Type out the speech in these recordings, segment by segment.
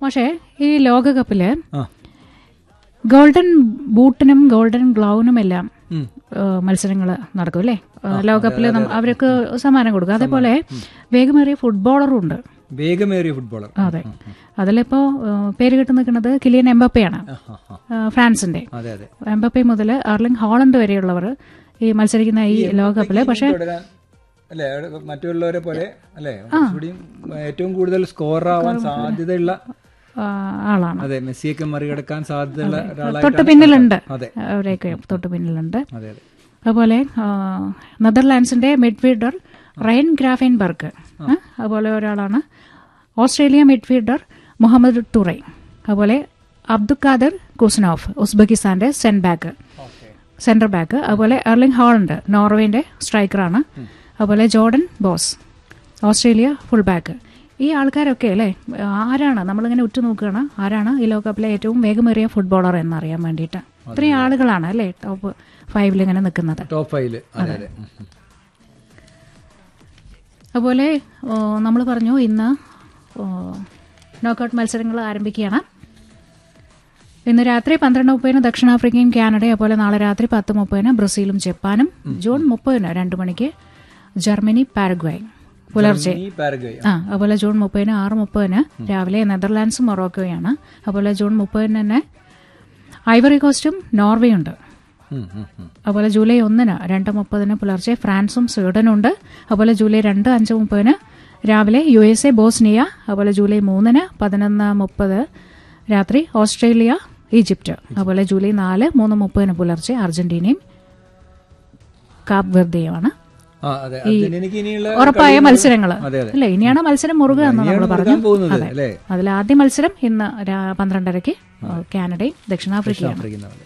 പക്ഷേ ഈ ലോകകപ്പില് ആ ഗോൾഡൻ ബൂട്ടിനും ഗോൾഡൻ ഗ്ലൗവിനും എല്ലാം ഉം. മത്സരങ്ങൾ നടക്കും അല്ലേ ലോകകപ്പിൽ അവർക്ക് സമ്മാനം കൊടുക്കും അതേപോലെ വേഗമേറിയ ഫുട്ബോളറും ഉണ്ട് വേഗമേറിയ ഫുട്ബോളർ അതെ അതിലിപ്പോ ഏഹ്, പേര് കിട്ടി നിൽക്കുന്നത് കിലിയൻ എംബപ്പയാണ് ആ, ആ, ആ. ഏഹ്, ഫ്രാൻസിന്റെ അതെ അതെ എംബപ്പെ മുതൽ അർലിംഗ് ഹോളണ്ട് വരെയുള്ളവർ ഈ മത്സരിക്കുന്ന ഈ ലോകകപ്പില് പക്ഷെ തുടരാൻ അല്ലെ മറ്റുള്ളവരെ പോലെ അല്ലെ കുറച്ചുകൂടിയും ഏറ്റവും കൂടുതൽ സ്കോർ ആവാൻ സാധ്യതയുള്ള ആ, ആളാണ് അതെ മെസ്സിയൊക്കെ മറികടക്കാൻ സാധ്യതയുള്ള തൊട്ട് ഒരാളായിട്ടാണ് പിന്നിലുണ്ട് അതെ അവരെയൊക്കെ തൊട്ട് പിന്നിലുണ്ട് അതെ അതെ അതുപോലെ ആ, നെതർലാൻഡ്സിന്റെ മിഡ്ഫീൽഡർ റയൻ ഗ്രാഫെൻബർഗ് ആ, അതുപോലെ ഒരാളാണ് ഓസ്ട്രേലിയ മിഡ്ഫീൽഡർ മുഹമ്മദ് ടുറൈ അതുപോലെ അബ്ദുൽ ഖാദർ കുസ്നോഫ് ഉസ്ബെക്കിസ്ഥാന്റെ cent back okay centre back അതുപോലെ എർലിംഗ് ഹോളണ്ട് നോർവേന്റെ സ്ട്രൈക്കറാണ് അതുപോലെ Jordan Bos Australia full back ഈ ആൾക്കാരൊക്കെ അല്ലേ ആരാണ് നമ്മളിങ്ങനെ ഉറ്റുനോക്കുകയാണ് ആരാണ് ഈ ലോകകപ്പിലെ ഏറ്റവും വേഗമേറിയ ഫുട്ബോളർ എന്നറിയാൻ വേണ്ടിയിട്ട് ഇത്രയും ആളുകളാണ് അല്ലേ ടോപ്പ് ഫൈവിൽ ഇങ്ങനെ നിൽക്കുന്നത് ടോപ്പ് ഫൈവില് അതെ അതെ ഉം, ഉം. അതുപോലെ നമ്മൾ പറഞ്ഞു ഇന്ന് നോക്കൌട്ട് മത്സരങ്ങൾ ആരംഭിക്കുകയാണ് ഇന്ന് രാത്രി പന്ത്രണ്ട് മുപ്പതിന് ദക്ഷിണാഫ്രിക്കയും കാനഡയും അതുപോലെ നാളെ രാത്രി പത്ത് മുപ്പതിന് ബ്രസീലും ജപ്പാനും ജൂൺ മുപ്പതിന് രണ്ട് മണിക്ക് ജർമ്മനി പാരഗ്വേ പുലർച്ചെ ഈ പാരഗ്വേ ആ അതുപോലെ ജൂൺ മുപ്പതിന് ആറ് മുപ്പതിന് രാവിലെ നെതർലാൻഡ്സും മൊറോക്കോയാണ് അതുപോലെ ജൂൺ മുപ്പതിന് തന്നെ ഐവറി കോസ്റ്റും നോർവേയും ഉണ്ട് ഉം, ഉം, ഉം. അതുപോലെ ജൂലൈ ഒന്നിന് രണ്ട് മുപ്പതിന് പുലർച്ചെ ഫ്രാൻസും സ്വീഡനും ഉണ്ട് അതുപോലെ ജൂലൈ രണ്ട് അഞ്ച് മുപ്പതിന് രാവിലെ യു എസ് എ ബോസ്നിയ അതുപോലെ ജൂലൈ മൂന്നിന് പതിനൊന്ന് മുപ്പത് രാത്രി ഓസ്ട്രേലിയ ഈജിപ്റ്റ് അതുപോലെ ജൂലൈ നാല് മൂന്ന് മുപ്പതിന് പുലർച്ചെ അർജന്റീനയും കാപ്പ് വെർദയുമാണ് ആ അതെ അർജന്റീനയ്ക്ക് ഇനിയുള്ള ഉറപ്പായ മത്സരങ്ങൾ അതെ അതെ അല്ലെ ഇനിയാണ് മത്സരം മുറുക എന്ന് നമ്മൾ ഇനിയാണ് പറഞ്ഞു മുറുകാൻ പോകുന്നത് അല്ലേ അതിൽ ആദ്യ മത്സരം ഇന്ന് രാ- പന്ത്രണ്ടരയ്ക്ക് കാനഡയും ദക്ഷിണാഫ്രിക്കയാണ് ആഫ്രിക്കുന്ന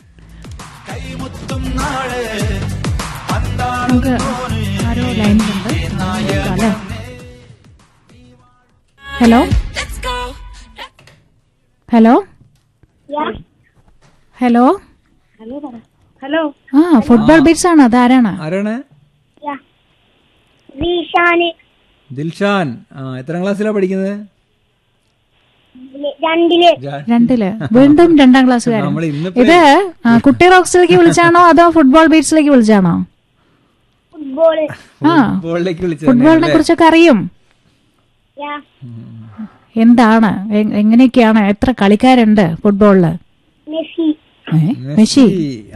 നമുക്ക് ആരോ ലൈനിലുണ്ട് അല്ലേ ഹലോ ഹലോ ഹലോ ഹലോ ആ ഫുട്ബോൾ ബീറ്റ്സ് ആണ് അതാരാണ് ആരാണ് റീഷാന് ദിൽഷാൻ ആ എത്രാം ക്ലാസ്സിലാണ് പഠിക്കുന്നത് രണ്ടില് ജാ- രണ്ടില് വീണ്ടും രണ്ടാം ക്ലാസ്സുകാരൻ നമ്മൾ ഇന്ന് ഇത് ആ, കുട്ടി റോക്സിലേക്ക് വിളിച്ചാണോ അതോ ഫുട്ബോൾ ബീറ്റ്സിലേക്ക് വിളിച്ചാണോ ഫുട്ബോള് ആ ഫുട്ബോളിലേക്ക് വിളിച്ചത് ഫുട്ബോളിനെ കുറിച്ചൊക്കെ അറിയും യാ എന്താണ് എ- എങ്ങനെയൊക്കെയാണ് എത്ര കളിക്കാരുണ്ട് ഫുട്ബോളില് മെസ്സി ഏ? മെസ്സി